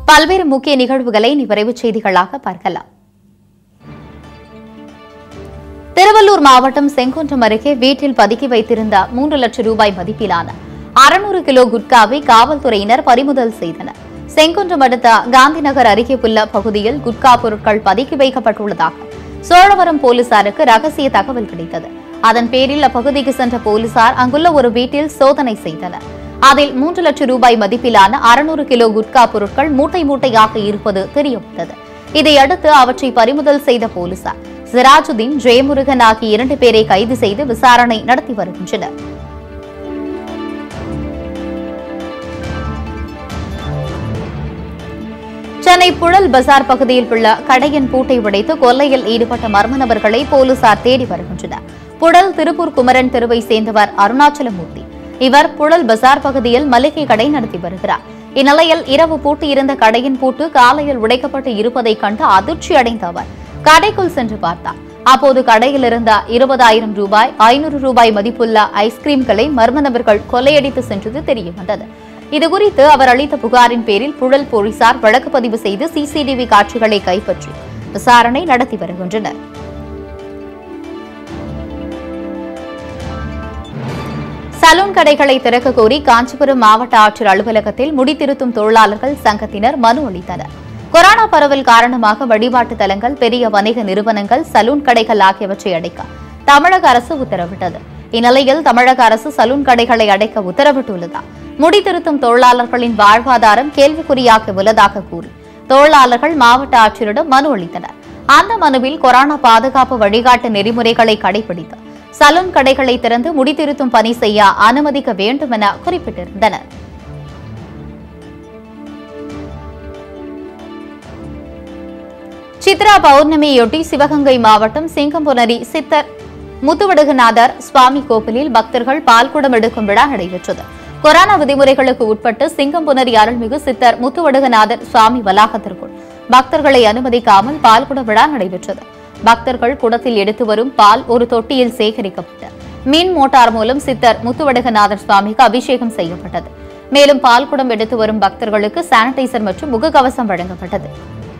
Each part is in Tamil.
பல்வேறு முக்கிய நிகழ்வுகளை இனி விரைவுச் செய்திகளாக பார்க்கலாம் திருவள்ளூர் மாவட்டம் செங்குன்றம் அருகே வீட்டில் பதுக்கி வைத்திருந்த மூன்று லட்சம் ரூபாய் மதிப்பிலான அறுநூறு கிலோ குட்காவை காவல்துறையினர் பறிமுதல் செய்தனர் செங்குன்றம் அடுத்த காந்திநகர் அருகே உள்ள பகுதியில் குட்கா பொருட்கள் பதுக்கி வைக்கப்பட்டுள்ளதாக சோழவரம் போலீசாருக்கு ரகசிய தகவல் கிடைத்தது அதன் பேரில் அப்பகுதிக்கு சென்ற போலீசார் அங்குள்ள ஒரு வீட்டில் சோதனை செய்தனர் அதில் மூன்று லட்சம் ரூபாய் மதிப்பிலான அறுநூறு கிலோ குட்கா பொருட்கள் மூட்டை மூட்டையாக இருப்பது தெரியவந்தது இதையடுத்து அவற்றை பறிமுதல் செய்த போலீசார் சிராஜுதீன் ஜெயமுருகன் ஆகிய இரண்டு பேரை கைது செய்து விசாரணை நடத்தி வருகின்றனர் சென்னை புழல் பஜார் பகுதியில் உள்ள கடையின் பூட்டை உடைத்து கொள்ளையில் ஈடுபட்ட மர்ம நபர்களை போலீசார் தேடி வருகின்றனர் புழல் திருப்பூர் குமரன் தெருவை சேர்ந்தவர் அருணாச்சலமூர்த்தி இவர் புழல் பஜார் பகுதியில் மளிகை கடை நடத்தி வருகிறார் இந்நிலையில் இரவு பூட்டியிருந்த கடையின் பூட்டு காலையில் உடைக்கப்பட்டு இருப்பதைக் கண்டு அதிர்ச்சி அடைந்த அவர் கடைக்குள் சென்று பார்த்தார் அப்போது கடையில் இருந்த இருபதாயிரம் ரூபாய் ஐநூறு ரூபாய் மதிப்புள்ள ஐஸ்கிரீம்களை மர்ம நபர்கள் கொள்ளையடித்து சென்றது தெரியவந்தது இதுகுறித்து அவர் அளித்த புகாரின் பேரில் புழல் போலீசார் வழக்கு பதிவு செய்து சிசிடிவி காட்சிகளை கைப்பற்றி விசாரணை நடத்தி வருகின்றனர் சலூன் கடைகளை திறக்க கோரி காஞ்சிபுரம் மாவட்ட ஆட்சியர் அலுவலகத்தில் முடித்திருத்தும் தொழிலாளர்கள் சங்கத்தினர் மனு அளித்தனர் கொரோனா பரவல் காரணமாக வழிபாட்டு தலங்கள் பெரிய வணிக நிறுவனங்கள் சலூன் கடைகள் ஆகியவற்றை அடைக்க தமிழக அரசு உத்தரவிட்டது இந்நிலையில் தமிழக அரசு சலூன் கடைகளை அடைக்க உத்தரவிட்டுள்ளதால் முடித்திருத்தும் தொழிலாளர்களின் வாழ்வாதாரம் கேள்விக்குறியாக உள்ளதாக கூறி தொழிலாளர்கள் மாவட்ட ஆட்சியரிடம் மனு அளித்தனர் அந்த மனுவில் கொரோனா பாதுகாப்பு வழிகாட்டு நெறிமுறைகளை கடைபிடித்து சலூன் கடைகளை திறந்து முடித்திருத்தும் பணி செய்ய அனுமதிக்க வேண்டும் என குறிப்பிட்டிருந்தனர் சித்ரா பௌர்ணமியொட்டி சிவகங்கை மாவட்டம் சிங்கம்புனரி சித்தர் முத்துவடுகநாதர் சுவாமி கோவிலில் பக்தர்கள் பால்குடம் எடுக்கும் விழா நடைபெற்றது கொரோனா விதிமுறைகளுக்கு உட்பட்டு சிங்கம்புனரி அருள்மிகு சித்தர் முத்துவடுகநாதர் சுவாமி வளாகத்திற்குள் பக்தர்களை அனுமதிக்காமல் பால்குட விழா நடைபெற்றது பக்தர்கள் குடத்தில் எடுத்து வரும் பால் ஒரு தொட்டியில் சேகரிக்கப்பட்டு மின் மோட்டார் மூலம் சித்தர் முத்துவடுகநாதர் சுவாமிக்கு அபிஷேகம் செய்யப்பட்டது மேலும் பால்குடம் எடுத்து வரும் பக்தர்களுக்கு சானிடைசர் மற்றும் முகக்கவசம் வழங்கப்பட்டது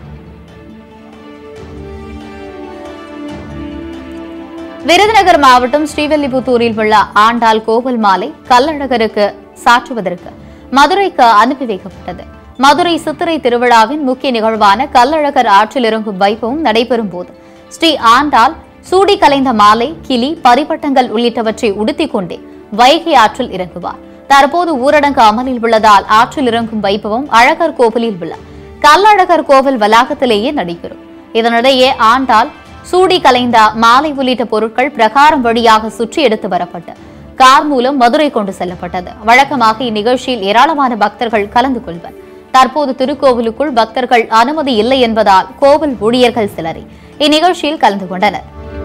விருதுநகர் மாவட்டம் ஸ்ரீவில்லிபுத்தூரில் உள்ள ஆண்டாள் கோவில் மாலை கல்லழகருக்கு சாற்றுவதற்கு மதுரைக்கு அனுப்பி வைக்கப்பட்டது மதுரை சித்திரை திருவிழாவின் முக்கிய நிகழ்வான கல்லழகர் ஆற்றில் இறங்கும் வைபவம் நடைபெறும் போது ஸ்ரீ ஆண்டாள் சூடி கலைந்த மாலை கிளி பரிபட்டங்கள் உள்ளிட்டவற்றை உடுத்திக் கொண்டே வைகை ஆற்றில் இறங்குவார் தற்போது ஊரடங்கு அமலில் உள்ளதால் ஆற்றில் இறங்கும் வைபவம் அழகர் கோவிலில் உள்ள கல்லழகர் கோவில் வளாகத்திலேயே நடைபெறும் இதனிடையே ஆண்டாள் சூடி கலைந்த மாலை உள்ளிட்ட பொருட்கள் பிரகாரம் வழியாக சுற்றி எடுத்து வரப்பட்டு கார் மூலம் மதுரை கொண்டு செல்லப்பட்டது வழக்கமாக இந்நிகழ்ச்சியில் ஏராளமான பக்தர்கள் கலந்து கொள்வர் தற்போது திருக்கோவிலுக்குள் பக்தர்கள் அனுமதி இல்லை என்பதால் கோவில் ஊழியர்கள் சிலரை இந்நிகழ்ச்சியில் கலந்து கொண்டனர்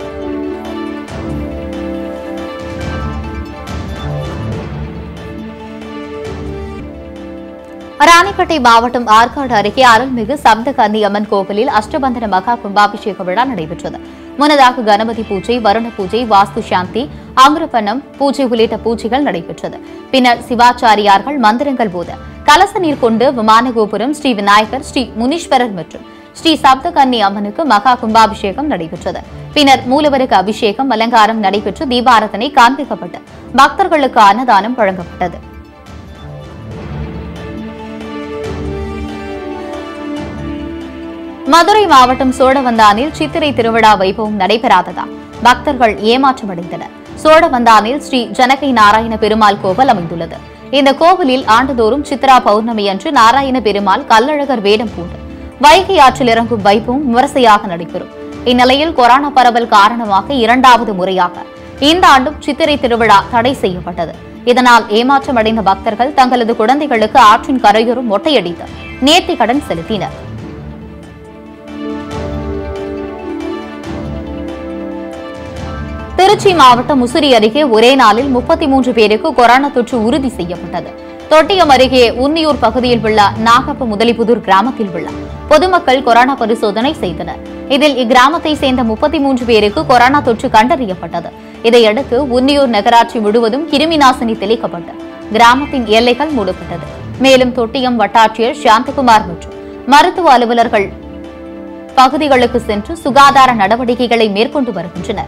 ராணிப்பேட்டை மாவட்டம் ஆற்காடு அருகே அருள்மிகு சப்தகன்னி அம்மன் கோவிலில் அஷ்டபந்தன மகா கும்பாபிஷேக விழா நடைபெற்றது முன்னதாக கணபதி பூஜை வருண பூஜை வாஸ்து சாந்தி அமிர்பணம் பூஜை உள்ளிட்ட பூஜைகள் நடைபெற்றது பின்னர் சிவாச்சாரியார்கள் மந்திரங்கள் போத கலச நீர் கொண்டு விமான கோபுரம் ஸ்ரீ விநாயகர் ஸ்ரீ முனீஸ்வரர் மற்றும் ஸ்ரீ சப்தகன்னி அம்மனுக்கு மகா கும்பாபிஷேகம் நடைபெற்றது பின்னர் மூலவருக்கு அபிஷேகம் அலங்காரம் நடைபெற்று தீபாரதனை காண்பிக்கப்பட்டு பக்தர்களுக்கு அன்னதானம் வழங்கப்பட்டது மதுரை மாவட்டம் சோழவந்தானில் சித்திரை திருவிழா வைபவம் நடைபெறாததால் பக்தர்கள் ஏமாற்றமடைந்தனர் சோழவந்தானில் ஸ்ரீ ஜனகை நாராயண பெருமாள் கோவில் அமைந்துள்ளது இந்த கோவிலில் ஆண்டுதோறும் சித்ரா பௌர்ணமி அன்று நாராயண பெருமாள் கல்லழகர் வேடம் பூண்டு வைகை ஆற்றில் இறங்கும் வைபவம் விமரிசையாக நடைபெறும் இந்நிலையில் கொரோனா பரவல் காரணமாக இரண்டாவது முறையாக இந்த ஆண்டும் சித்திரை திருவிழா தடை செய்யப்பட்டது இதனால் ஏமாற்றமடைந்த பக்தர்கள் தங்களது குழந்தைகளுக்கு ஆற்றின் கரையோரம் மொட்டையடித்து நேர்த்திக் கடன் செலுத்தினர் திருச்சி மாவட்டம் முசிறி அருகே ஒரே நாளில் முப்பத்தி மூன்று பேருக்கு கொரோனா தொற்று உறுதி செய்யப்பட்டது தொட்டியம் அருகே உன்னியூர் பகுதியில் உள்ள நாகப்ப முதலிபுதூர் கிராமத்தில் உள்ள பொதுமக்கள் கொரோனா பரிசோதனை செய்தனர் இதில் இக்கிராமத்தை சேர்ந்த முப்பத்தி மூன்று பேருக்கு கொரோனா தொற்று கண்டறியப்பட்டது இதையடுத்து உன்னியூர் நகராட்சி முழுவதும் கிருமி நாசினி தெளிக்கப்பட்டு கிராமத்தின் எல்லைகள் மூடப்பட்டது மேலும் தொட்டியம் வட்டாட்சியர் சாந்தகுமார் மற்றும் மருத்துவ அலுவலர்கள் பகுதிகளுக்கு சென்று சுகாதார நடவடிக்கைகளை மேற்கொண்டு வருகின்றனர்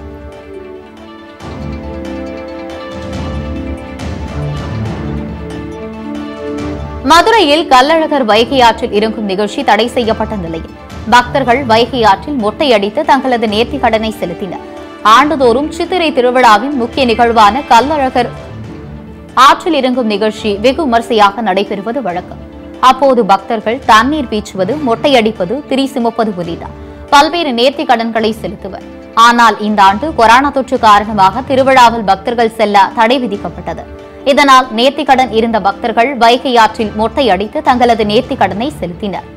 மதுரையில் கள்ளழகர் வைகை ஆற்றில் இறங்கும் நிகழ்ச்சி தடை செய்யப்பட்ட நிலையில் பக்தர்கள் வைகை ஆற்றில் மொட்டையடித்து தங்களது நேர்த்திக் கடனை செலுத்தினர் ஆண்டுதோறும் சித்திரை திருவிழாவின் முக்கிய நிகழ்வான கள்ளழகர் ஆற்றில் இறங்கும் நிகழ்ச்சி வெகு விமர்சையாக நடைபெறுவது வழக்கம் அப்போது பக்தர்கள் தண்ணீர் பீச்சுவது மொட்டையடிப்பது திரி சுமப்பது உள்ளிட்ட பல்வேறு நேர்த்திக் கடன்களை செலுத்துவர் ஆனால் இந்த ஆண்டு கொரோனா தொற்று காரணமாக திருவிழாவில் பக்தர்கள் செல்ல தடை விதிக்கப்பட்டது இதனால் நேர்த்திக் கடன் இருந்த பக்தர்கள் வைகை ஆற்றில் மொட்டையடித்து தங்களது நேர்த்திக் கடனை செலுத்தினர்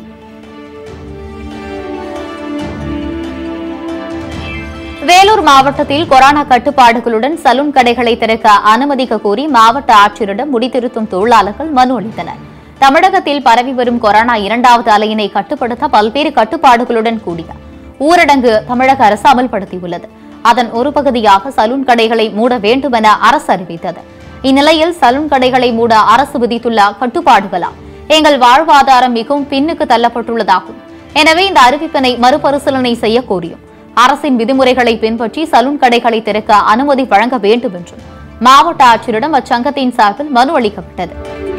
வேலூர் மாவட்டத்தில் கொரோனா கட்டுப்பாடுகளுடன் சலூன் கடைகளை திறக்க அனுமதிக்க கோரி மாவட்ட ஆட்சியரிடம் முடித்திருத்தும் தொழிலாளர்கள் மனு அளித்தனர் தமிழகத்தில் பரவி வரும் கொரோனா இரண்டாவது அலையினை கட்டுப்படுத்த பல்வேறு கட்டுப்பாடுகளுடன் கூடிய ஊரடங்கு தமிழக அரசு அமல்படுத்தியுள்ளது அதன் ஒரு பகுதியாக சலூன் கடைகளை மூட வேண்டும் என அரசு அறிவித்தது இந்நிலையில் சலூன் கடைகளை மூட அரசு விதித்துள்ள கட்டுப்பாடுகளால் எங்கள் வாழ்வாதாரம் மிகவும் பின்னுக்கு தள்ளப்பட்டுள்ளதாகும் எனவே இந்த அறிவிப்பினை மறுபரிசீலனை செய்ய கோரியும் அரசின் விதிமுறைகளை பின்பற்றி சலூன் கடைகளை திறக்க அனுமதி வழங்க வேண்டும் என்றும் மாவட்ட ஆட்சியரிடம் அச்சங்கத்தின் சார்பில் மனு அளிக்கப்பட்டது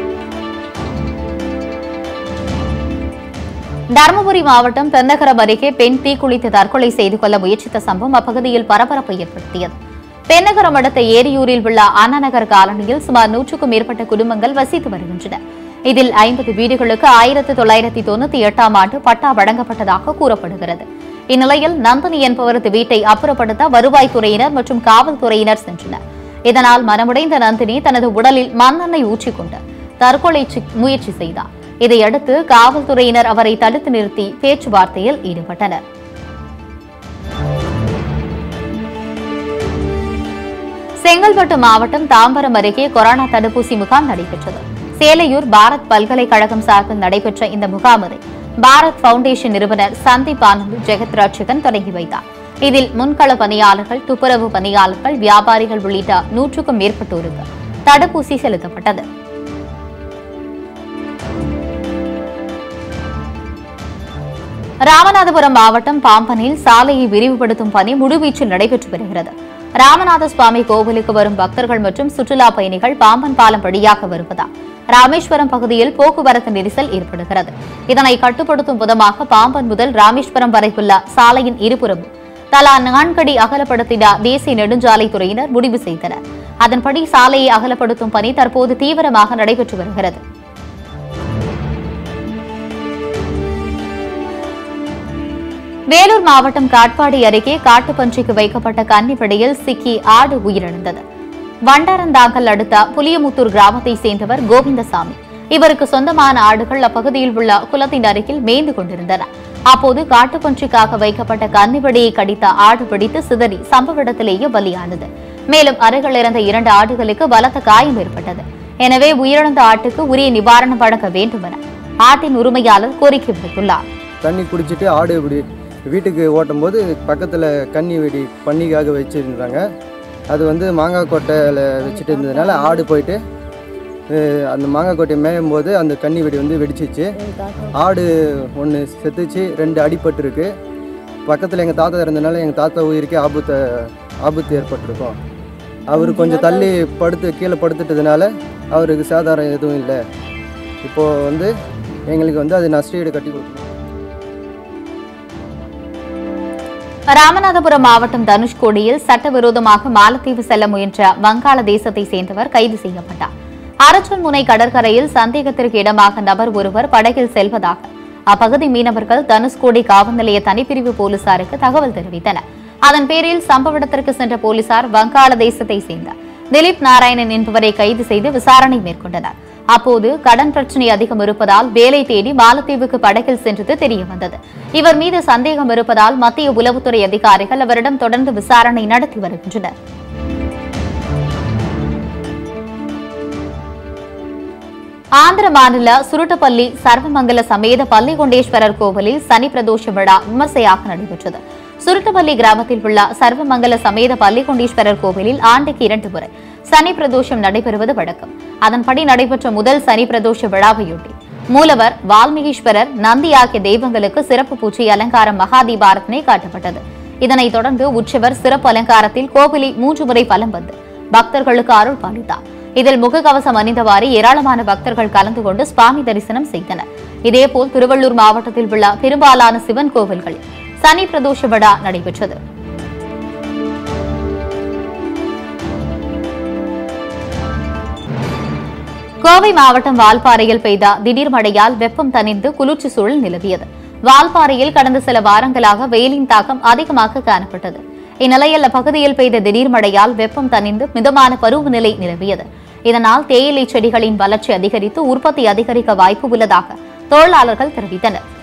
தருமபுரி மாவட்டம் பென்னகரம் அருகே பெண் தீக்குளித்து தற்கொலை செய்து கொள்ள முயற்சித்த சம்பவம் அப்பகுதியில் பரபரப்பை ஏற்படுத்தியது பென்னகரம் அடுத்த ஏரியூரில் உள்ள அண்ணாநகர் காலனியில் சுமார் நூற்றுக்கும் மேற்பட்ட குடும்பங்கள் வசித்து வருகின்றன இதில் ஐம்பது வீடுகளுக்கு ஆயிரத்து தொள்ளாயிரத்தி தொண்ணூத்தி எட்டாம் ஆண்டு பட்டா வழங்கப்பட்டதாக கூறப்படுகிறது இந்நிலையில் நந்தினி என்பவரது வீட்டை அப்புறப்படுத்த வருவாய்த்துறையினர் மற்றும் காவல்துறையினர் சென்றனர் இதனால் மனமுடைந்த நந்தினி தனது உடலில் மண்ணெண்ணெய் ஊற்றிக்கொண்டு தற்கொலை சி- முயற்சி செய்தார் இதையடுத்து காவல்துறையினர் அவரை தடுத்து நிறுத்தி பேச்சுவார்த்தையில் ஈடுபட்டனர் செங்கல்பட்டு மாவட்டம் தாம்பரம் அருகே கொரோனா தடுப்பூசி முகாம் நடைபெற்றது சேலையூர் பாரத் பல்கலைக்கழகம் சார்பில் நடைபெற்ற இந்த முகாமினை பாரத் பவுண்டேஷன் நிறுவனர் சந்தீப் ஆனந்த் ஜெகத் ராட்சகன் தொடங்கி வைத்தார் இதில் முன்கள பணியாளர்கள் துப்புரவு பணியாளர்கள் வியாபாரிகள் உள்ளிட்ட நூற்றுக்கும் மேற்பட்டோருக்கு தடுப்பூசி செலுத்தப்பட்டது ராமநாதபுரம் மாவட்டம் பாம்பனில் சாலையை விரிவுபடுத்தும் பணி முழுவீச்சில் நடைபெற்று வருகிறது ராமநாத சுவாமி கோவிலுக்கு வரும் பக்தர்கள் மற்றும் சுற்றுலா பயணிகள் பாம்பன் பாலம் வழியாக வருவதால் ராமேஸ்வரம் பகுதியில் போக்குவரத்து நெரிசல் ஏற்படுகிறது இதனை கட்டுப்படுத்தும் விதமாக பாம்பன் முதல் ராமேஸ்வரம் வரை உள்ள சாலையின் இருபுறமும் தலா நான்கடி அகலப்படுத்திட தேசிய நெடுஞ்சாலைத்துறையினர் முடிவு செய்தனர் அதன்படி சாலையை அகலப்படுத்தும் பணி தற்போது தீவிரமாக நடைபெற்று வருகிறது வேலூர் மாவட்டம் காட்பாடி அருகே காட்டுப்பன்றிக்கு வைக்கப்பட்ட கன்னிப்படியில் சிக்கி ஆடு உயிரிழந்தது வண்டாரந்தாங்கல் அடுத்த புலியமுத்தூர் கிராமத்தை சேர்ந்தவர் கோவிந்தசாமி இவருக்கு சொந்தமான ஆடுகள் அப்பகுதியில் உள்ள குளத்தின் அருகில் மேய்ந்து கொண்டிருந்தன அப்போது காட்டுப்பன்றிக்காக வைக்கப்பட்ட கன்னிப்படியை கடித்த ஆடு பிடித்து சிதறி சம்பவ இடத்திலேயே பலியானது மேலும் அருகில் இருந்த இரண்டு ஆடுகளுக்கு பலத்த காயம் ஏற்பட்டது எனவே உயிரிழந்த ஆட்டுக்கு உரிய நிவாரணம் வழங்க வேண்டும் என ஆட்டின் உரிமையாளர் கோரிக்கை விடுத்துள்ளார் தண்ணி குடிச்சிட்டு ஆடு இப்படி வீட்டுக்கு ஓட்டும்போது பக்கத்தில் கன்னி வெடி பன்னிக்காக வச்சுருந்தாங்க அது வந்து மாங்காய் கொட்டையில் வச்சுட்டு இருந்ததுனால ஆடு போயிட்டு அஹ், அந்த மாங்காய் கொட்டையை மேயும் போது அந்த கன்னி வெடி வந்து வெடிச்சிச்சு ஆடு ஒன்று செத்துச்சு ரெண்டு அடிபட்டிருக்கு பக்கத்தில் எங்கள் தாத்தா இருந்ததுனால எங்கள் தாத்தா உயிருக்கே ஆபத்தை ஆபத்து ஏற்பட்டிருக்கும் அவர் கொஞ்சம் தள்ளி படுத்து கீழே படுத்துட்டதுனால அவருக்கு சேதாரம் எதுவும் இல்லை இப்போது வந்து எங்களுக்கு வந்து அது நஷ்டஈடு கட்டி கொடுக்கணும் ராமநாதபுரம் மாவட்டம் தனுஷ்கோடியில் சட்டவிரோதமாக மாலத்தீவு செல்ல முயன்ற வங்காளதேசத்தை சேர்ந்தவர் கைது செய்யப்பட்டார் அரச்சல் முனை கடற்கரையில் சந்தேகத்திற்கு இடமாக நபர் ஒருவர் படகில் செல்வதாக அப்பகுதி மீனவர்கள் தனுஷ்கோடி காவல் நிலைய தனிப்பிரிவு போலீசாருக்கு தகவல் தெரிவித்தனர் அதன் பேரில் சம்பவ இடத்திற்கு சென்ற போலீசார் வங்காளதேசத்தை சேர்ந்த திலீப் நாராயணன் என்பவரை கைது செய்து விசாரணை மேற்கொண்டனர் அப்போது கடன் பிரச்சனை அதிகம் இருப்பதால் வேலை தேடி மாலத்தீவுக்கு படகில் சென்றது தெரிய வந்தது இவர் மீது சந்தேகம் இருப்பதால் மத்திய உளவுத்துறை அதிகாரிகள் அவரிடம் தொடர்ந்து விசாரணை நடத்தி வருகின்றனர் ஆந்திர மாநில சுருட்டப்பள்ளி சர்வமங்கல சமேத பள்ளிகொண்டேஸ்வரர் கோவிலில் சனி பிரதோஷ விழா விமர்சையாக நடைபெற்றது சுருட்டப்பள்ளி கிராமத்தில் உள்ள சர்வமங்கல சமேத பள்ளிகொண்டேஸ்வரர் கோவிலில் ஆண்டுக்கு இரண்டு முறை சனி பிரதோஷம் நடைபெறுவது வழக்கம் அதன்படி நடைபெற்ற முதல் சனி பிரதோஷ விழாவையொட்டி மூலவர் வால்மீகீஸ்வரர் நந்தி ஆகிய தெய்வங்களுக்கு சிறப்பு பூஜை அலங்காரம் மகாதீபாரத்தினை காட்டப்பட்டது இதனைத் தொடர்ந்து உற்சவர் சிறப்பு அலங்காரத்தில் கோவிலில் மூன்று முறை பலம் வந்து பக்தர்களுக்கு அருள் பாலித்தார் இதில் முகக்கவசம் அணிந்தவாறு ஏராளமான பக்தர்கள் கலந்து கொண்டு சுவாமி தரிசனம் செய்தனர் இதேபோல் திருவள்ளூர் மாவட்டத்தில் உள்ள பெரும்பாலான சிவன் கோவில்களில் சனி பிரதோஷ விழா நடைபெற்றது கோவை மாவட்டம் வால்பாறையில் பெய்த திடீர் மழையால் வெப்பம் தணிந்து குளிர்ச்சி சூழல் நிலவியது வால்பாறையில் கடந்த சில வாரங்களாக வெயிலின் தாக்கம் அதிகமாக காணப்பட்டது இந்நிலையில் அப்பகுதியில் பெய்த திடீர் மழையால் வெப்பம் தணிந்து மிதமான பருவநிலை நிலவியது இதனால் தேயிலை செடிகளின் வளர்ச்சி அதிகரித்து உற்பத்தி அதிகரிக்க வாய்ப்பு உள்ளதாக தொழிலாளர்கள் தெரிவித்தனர்